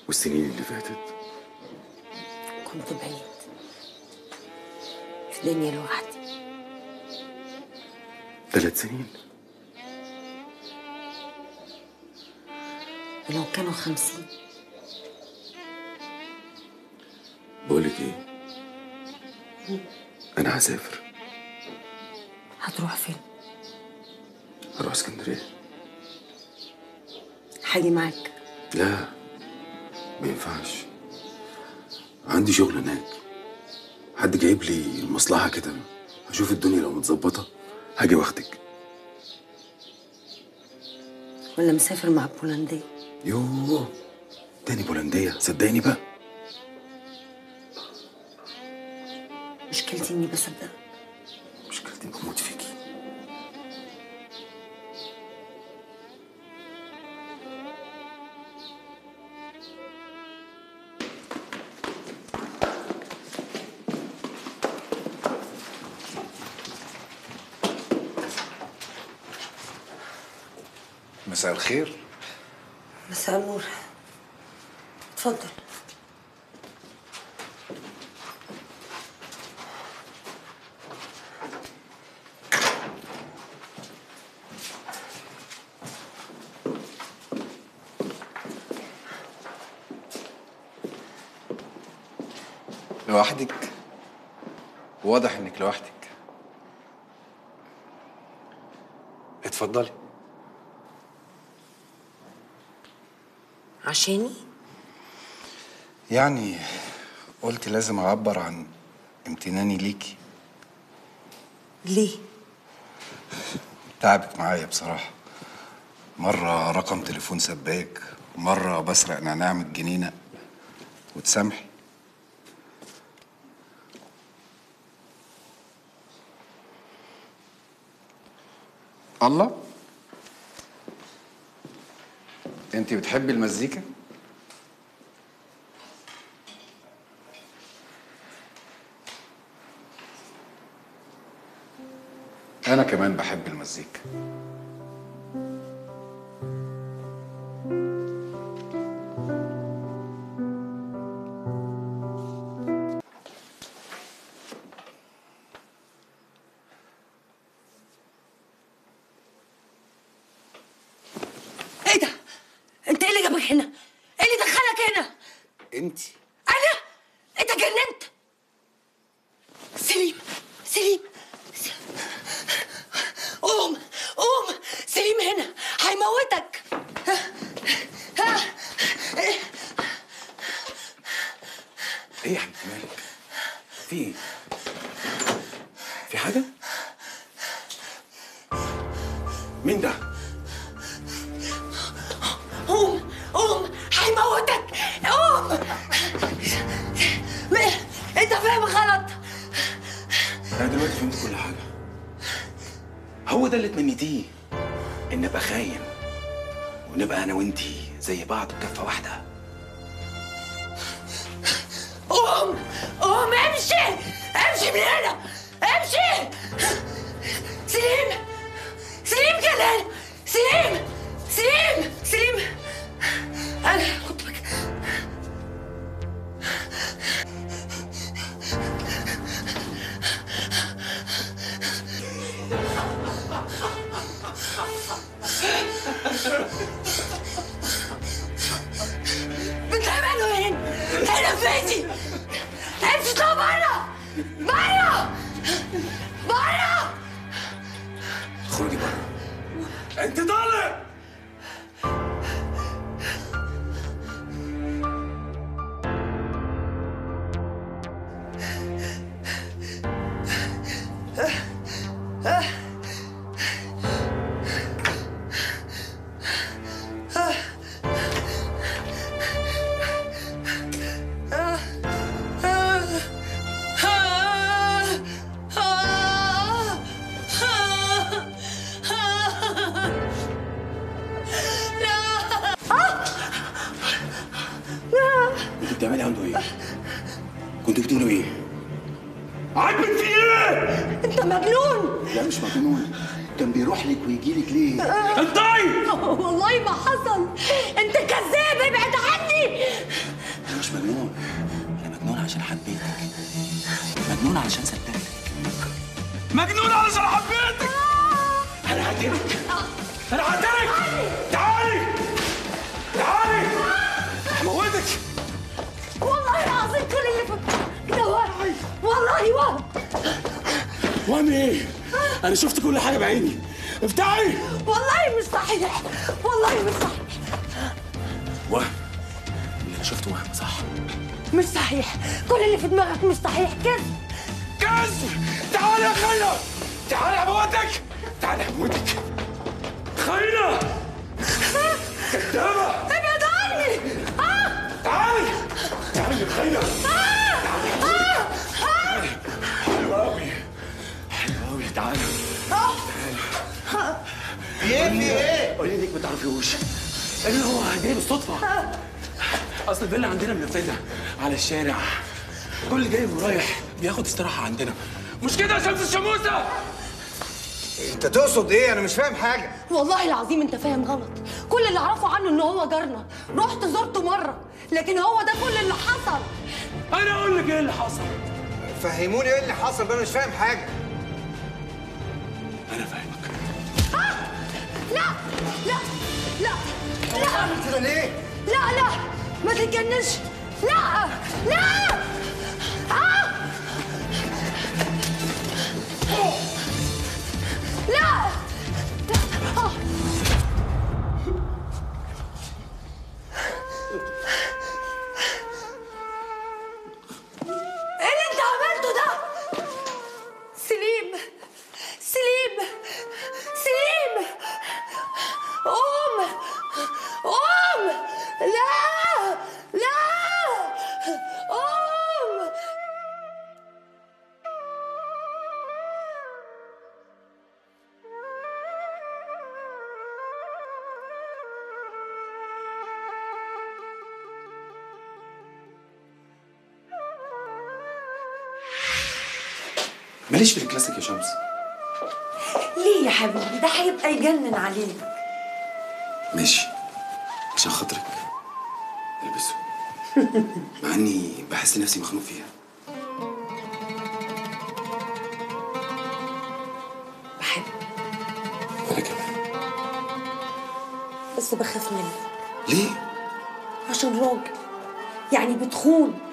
والسنين اللي فاتت كنت بعيد في دنيا لوحدي ثلاث سنين ولو كانوا خمسين بقولك ايه انا هسافر هتروح فين هروح اسكندريه هاجي معاك لا ما ينفعش عندي شغل هناك حد جايب لي مصلحه كده هشوف الدنيا لو متظبطه هاجي واخدك ولا مسافر مع بولندية يوه تاني بولنديه صدقني بقى مشكلتي اني بصدق مشكلتي بموت فيكي مساء الخير مساء النور اتفضل لوحدك واضح انك لوحدك اتفضلي عشاني يعني قلت لازم اعبر عن امتناني ليكي ليه تعبك معايا بصراحة مرة رقم تليفون سباك مرة بسرق نعناع من الجنينة وتسامحي الله انت بتحبي المزيكا انا كمان بحب المزيكا ايه ده انت ايه اللي جابك هنا ايه اللي دخلك هنا انت انا انت جننت سليم سليم س- قوم قوم سليم هنا هيموتك ها- ها. ايه يا حبيبتي مالك في ايه في حاجه مين ده قوم قوم هيموتك قوم ما- انت فاهم غلط انا دلوقتي فهمت كل حاجه هو ده اللي تمنيتيه ان ابقى خاين ونبقى انا وانتي زي بعض بكفه واحده قوم قوم امشي امشي من هنا امشي سليم سليم كلام سليم سليم سليم انا كنت بك... بتعملوا ايه؟ هنا بيتي امشي اطلع بره بره بره اخرجي بره انت طالع انت بتعملي عنده ايه كنت بتقولوا ايه عاجبك في ايه انت مجنون لا مش مجنون كان بيروح لك ويجي لك ليه والله ما حصل انت كذاب ابعد عني مجنون علشان صدقتك مجنون علشان حبيتك انا هقتلك انا هقتلك تعالي تعالي هموتك والله العظيم كل اللي في ده وهم والله وهم وهم ايه انا شفت كل حاجه بعيني افتحي والله مش صحيح والله مش صحيح وهم اللي انا شفته وهم صح مش صحيح كل اللي في دماغك مش صحيح كذب كذب تعالي يا خينا تعالي هموتك تعالي هموتك خينا كدابه ابعد عني آه! تعالي تعالي يا خينا حلو قوي حلو قوي تعالي ايه في ايه؟ قولي لك ما تعرفيهوش اللي هو جاي بالصدفه اصل الفيلا عندنا منفذه على الشارع كل جاي ورايح بياخد استراحه عندنا مش كده يا شمس الشموسه انت تقصد ايه؟ انا مش فاهم حاجه والله العظيم انت فاهم غلط كل اللي اعرفه عنه ان هو جارنا رحت زرته مره لكن هو ده كل اللي حصل انا اقول لك ايه اللي حصل فهموني ايه اللي حصل ده انا مش فاهم حاجه انا فاهمك لا لا لا لا كده ليه؟ لا لا ما تتجننش لا لا آه! لا آه! ايه اللي انت عملته ده؟ سليم سليم سليم قوم قوم لا لا قوم ماليش في الكلاسيك يا شمس ليه يا حبيبي ده هيبقى يجنن عليك ماشي عشان خاطرك البسه مع اني بحس نفسي مخنوق فيها بحبك وانا كمان بس بخاف منك ليه؟ عشان راجل يعني بتخون